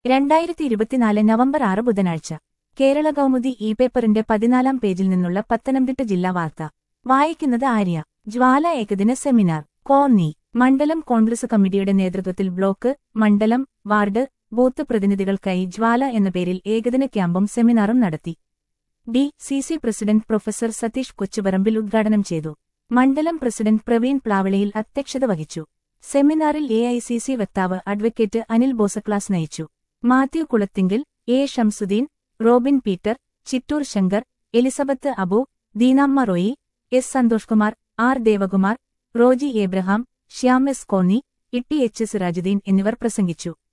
രണ്ടായിരത്തി ഇരുപത്തിനാല് നവംബർ ആറ് ബുധനാഴ്ച കേരള കൗമുദി ഇ പേപ്പറിന്റെ പതിനാലാം പേജിൽ നിന്നുള്ള പത്തനംതിട്ട ജില്ലാ വാർത്ത വായിക്കുന്നത് ആര്യ ജ്വാല ഏകദിന സെമിനാർ കോന്നി മണ്ഡലം കോൺഗ്രസ് കമ്മിറ്റിയുടെ നേതൃത്വത്തിൽ ബ്ലോക്ക് മണ്ഡലം വാർഡ് ബൂത്ത് പ്രതിനിധികൾക്കായി ജ്വാല എന്ന പേരിൽ ഏകദിന ക്യാമ്പും സെമിനാറും നടത്തി D C C president professor Satish Kochuparambil ഉദ്ഘാടനം ചെയ്തു മണ്ഡലം പ്രസിഡന്റ് പ്രവീൺ പ്ലാവളയിൽ അധ്യക്ഷത വഹിച്ചു സെമിനാറിൽ എ ഐ സി സി വക്താവ് അഡ്വക്കേറ്റ് അനിൽ ബോസക്ലാസ് നയിച്ചു Mathew Kulathinkal A Shamsuddin Robin Peter Chittoor Shankar Elizabeth Abu Deenamma Roy S Santhosh Kumar R Devakumar Roji Abraham Shyam S Konni Itty H Sirajuddin എന്നിവർ പ്രസംഗിച്ചു